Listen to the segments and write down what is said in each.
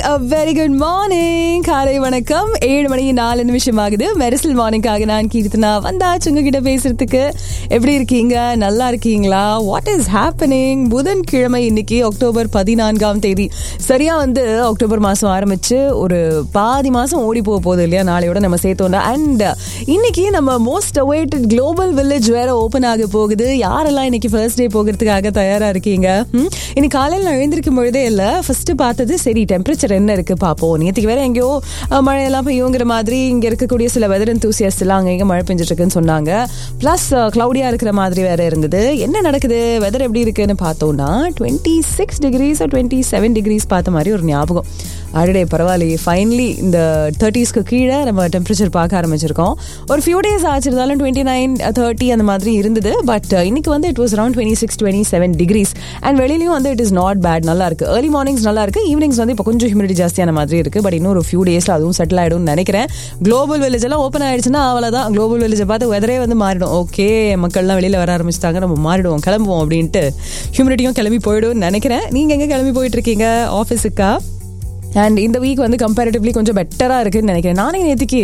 Very good morning காலை வணக்கம் ஏழு மணி நாலு நிமிஷம் ஆகுது மெரிசல் மார்னிங்காக நான் கீர்த்தனா வந்தாச்சு உங்ககிட்ட பேசுறதுக்கு எப்படி இருக்கீங்க நல்லா இருக்கீங்களா வாட் இஸ் ஹேப்பனிங் புதன்கிழமை இன்னைக்கு அக்டோபர் பதினான்காம் தேதி சரியா வந்து அக்டோபர் மாசம் ஆரம்பிச்சு ஒரு பாதி மாசம் ஓடி போக போகுது இல்லையா நாளையோட நம்ம சேர்த்தோம்னா அண்ட் இன்னைக்கு நம்ம மோஸ்ட் அவைட்டட் குளோபல் வில்லேஜ் வேற ஓபன் ஆக போகுது யாரெல்லாம் இன்னைக்கு ஃபர்ஸ்ட் டே போகிறதுக்காக தயாரா இருக்கீங்க ம்? இன்னைக்கு காலையில் நான் எழுந்திருக்கும் பொழுதே இல்லை ஃபர்ஸ்ட் பார்த்தது சரி டெம்பரேச்சர் என்ன இருக்கு பார்ப்போம் நேற்றுக்கு வேற எங்கேயோ அஹ், மழையெல்லாம் பெய்யுங்கிற மாதிரி இங்க இருக்கக்கூடிய சில வெதர் enthusiasts எல்லாம் அங்கே மழை பெஞ்சிட்டு இருக்குன்னு சொன்னாங்க ப்ளஸ் க்ளவுடியா இருக்கிற மாதிரி வேற இருந்தது என்ன நடக்குது வெதர் எப்படி இருக்குன்னு பார்த்தோம்னா twenty six degrees twenty seven degrees பார்த்த மாதிரி ஒரு ஞாபகம் அடடே பரவாயில்லையே ஃபைனலி இந்த தேர்ட்டிஸ்க்கு கீழே நம்ம டெம்பரேச்சர் பார்க்க ஆரம்பிச்சிருக்கோம் ஒரு ஃபியூ டேஸ் ஆச்சிருந்தாலும் டுவெண்ட்டி நைன் தேர்ட்டி அந்த மாதிரி இருந்தது பட் இன்னைக்கு வந்து it was around twenty six twenty seven degrees and வெளியிலயும் வந்து இட் இஸ் நாட் பேட் நல்லா இருக்கு ஏர்லி மார்னிங்ஸ் நல்லா இருக்கு ஈவினிங்ஸ் வந்து இப்போ கொஞ்சம் ஹியூமிடிட்டி ஜாஸ்தியான மாதிரி இருக்கு பட் இன்னும் ஒரு ஃபியூ டேஸ்ல அதுவும் செட்டில் ஆயிடும்னு நினைக்கிறேன் குளோபல் வில்லேஜ் எல்லாம் ஓப்பன் ஆயிடுச்சுன்னா அவ்வளவுதான் குளோபல் வில்லேஜை பார்த்து வெதரே வந்து மாறிடும் ஓகே மக்கள்லாம் வெளியில வர ஆரம்பிச்சிட்டாங்க நம்ம மாறிடுவோம் கிளம்புவோம் அப்படின்ட்டு ஹியூமிடிட்டியும் கிளம்பி போயிடும்னு நினைக்கிறேன் நீங்க எங்க கிளம்பி போயிட்டு இருக்கீங்க ஆஃபீஸுக்கா அண்ட் இந்த வீக் வந்து கம்பேரிட்டிவ்லி கொஞ்சம் பெட்டராக இருக்குன்னு நினைக்கிறேன் நானே நேற்றுக்கு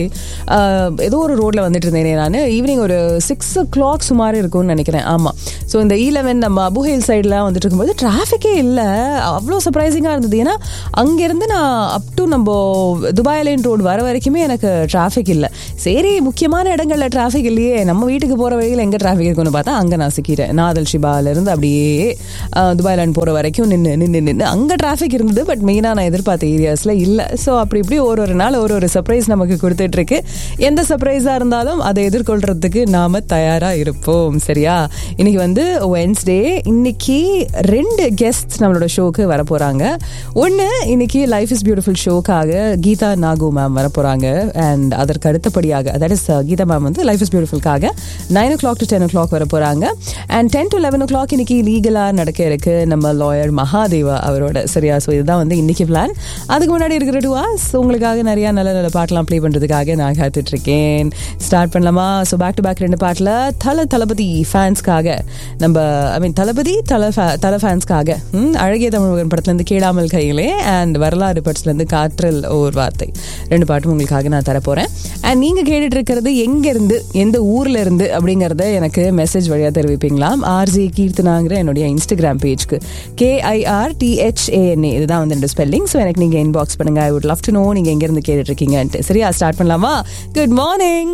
ஏதோ ஒரு ரோட்டில் வந்துட்டு இருந்தேனே நான் ஈவினிங் ஒரு சிக்ஸ் ஓ கிளாக் சுமார் இருக்கும்னு நினைக்கிறேன் ஆமாம் ஸோ இந்த ஈலெவன் நம்ம அபுஹேல் சைட்லாம் வந்துட்டு இருக்கும்போது டிராஃபிக்கே இல்லை அவ்வளோ சர்ப்ரைசிங்காக இருந்தது ஏன்னா அங்கேருந்து நான் அப் டு நம்ம துபாய் லைன் ரோடு வர வரைக்குமே எனக்கு டிராஃபிக் இல்லை சரி முக்கியமான இடங்கள்ல டிராஃபிக் இல்லையே நம்ம வீட்டுக்கு போகிற வழியில் எங்கே டிராஃபிக் இருக்குன்னு பார்த்தா அங்கே நான் சிக்கிறேன் நாதல் ஷிபாலேருந்து அப்படியே அஹ், துபாய் லைன் போகிற வரைக்கும் நின்று நின்று நின்று அங்கே டிராஃபிக் இருந்தது பட் மெயினாக நான் எதிர்பார்த்த ஏரியாஸில் இல்லை ஸோ அப்படி இப்படி ஒரு ஒரு நாள் ஒரு ஒரு சர்ப்ரைஸ் நமக்கு கொடுத்துட்டு இருக்கு எந்த சர்ப்ரைஸாக இருந்தாலும் அதை எதிர்கொள்றதுக்கு நாம தயாராக இருப்போம் சரியா இன்னைக்கு வந்து வென்ஸ்டே இன்னைக்கு ரெண்டு கெஸ்ட் நம்மளோட ஷோக்கு வர போகிறாங்க ஒன்று இன்னைக்கு லைஃப் இஸ் பியூட்டிஃபுல் ஷோக்காக கீதா நாகு மேம் வர போகிறாங்க அண்ட் அதற்கு அடுத்தபடியாக தட் இஸ் கீதா மேம் வந்து லைஃப் இஸ் பியூட்டிஃபுல்காக nine o'clock to ten o'clock வர போகிறாங்க and ten to eleven o'clock இன்னைக்கு லீகலாக நடக்க இருக்கு நம்ம லாயர் மகாதேவா அவரோட சரியா ஸோ இதுதான் வந்து இன்னைக்கு பிளான் அதுக்கு முன்னாடி இருக்கிற டூ ஹவர்ஸ் உங்களுக்காக நிறைய நல்ல நல்ல பாட்டெல்லாம் ப்ளே பண்ணுறதுக்காக நான் காத்துட்டு இருக்கேன் ஸ்டார்ட் பண்ணலாமா ஸோ பேக் டு பேக் ரெண்டு பாட்டில் தல தளபதி ஃபேன்ஸ்க்காக நம்ம ஐ மீன் தளபதி தல fa- தல ஃபேன்ஸ்க்காக ம், அழகிய தமிழ் மகன் படத்துலேருந்து கேடாமல் கையிலே அண்ட் வரலாறு படத்துலேருந்து காற்றில் ஒரு வார்த்தை ரெண்டு பாட்டும் உங்களுக்காக நான் தரப்போகிறேன் அண்ட் நீங்கள் கேட்டுட்டு இருக்கிறது எங்கேருந்து எந்த ஊர்ல இருந்து அப்படிங்கிறத எனக்கு மெசேஜ் வழியாக தெரிவிப்பீங்களாம் ஆர்ஜி கீர்த்தனாங்கிற என்னுடைய இன்ஸ்டாகிராம் பேஜ்க்கு கேஐஆர் டிஹெச்ஏஎன்ஏ இதுதான் வந்து என்னோட ஸ்பெல்லிங் ஸோ எனக்கு நீங்கள் இன்பாக்ஸ் பண்ணுங்க I would love to know நீங்கள் எங்கேருந்து கேட்டுட்டு இருக்கீங்கன்ட்டு சரியா ஸ்டார்ட் பண்ணலாமா good morning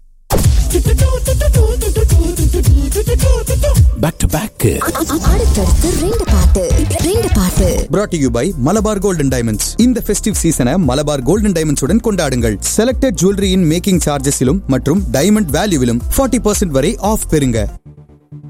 back to back அடுத்தடுத்து ரெண்டு பாட்டு ரெண்டு பாட்டு brought to you by Malabar golden diamonds இந்த ஃபெஸ்டிவ் சீசனை மலபார் கோல்டன் டைமண்ட்ஸ் உடன் கொண்டாடுங்கள் செலக்டட் ஜுவல்லரியின் மேக்கிங் சார்ஜஸிலும் மற்றும் டைமண்ட் வேல்யூவிலும் 40% வரை ஆஃப் பெறுங்க